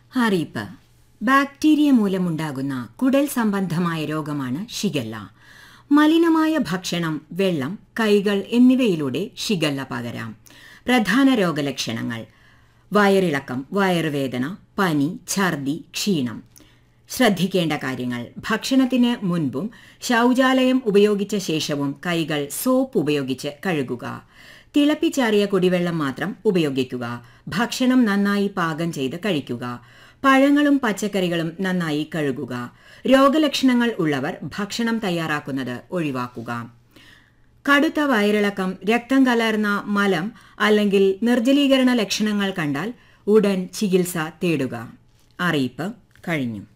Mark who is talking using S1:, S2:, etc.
S1: അറിയിപ്പ് ബാക്ടീരിയ മൂലമുണ്ടാകുന്ന കുടൽ സംബന്ധമായ രോഗമാണ് ഷിഗല്ല മലിനമായ ഭക്ഷണം വെള്ളം കൈകൾ എന്നിവയിലൂടെ ഷിഗല്ല പകരാം പ്രധാന രോഗലക്ഷണങ്ങൾ വയറിളക്കം വയറുവേദന പനി ഛർദി ക്ഷീണം ശ്രദ്ധിക്കേണ്ട കാര്യങ്ങൾ ഭക്ഷണത്തിന് മുൻപും ശൗചാലയം ഉപയോഗിച്ച ശേഷവും കൈകൾ സോപ്പ് ഉപയോഗിച്ച് കഴുകുക തിളപ്പിച്ചാറിയ കുടിവെള്ളം മാത്രം ഉപയോഗിക്കുക ഭക്ഷണം നന്നായി പാകം ചെയ്ത് കഴിക്കുക പഴങ്ങളും പച്ചക്കറികളും നന്നായി കഴുകുക രോഗലക്ഷണങ്ങൾ ഉള്ളവർ ഭക്ഷണം തയ്യാറാക്കുന്നത് ഒഴിവാക്കുക കടുത്ത വയറിളക്കം രക്തം കലർന്ന മലം അല്ലെങ്കിൽ നിർജ്ജലീകരണ ലക്ഷണങ്ങൾ കണ്ടാൽ ഉടൻ ചികിത്സ തേടുക അറിയിപ്പ് കഴിഞ്ഞു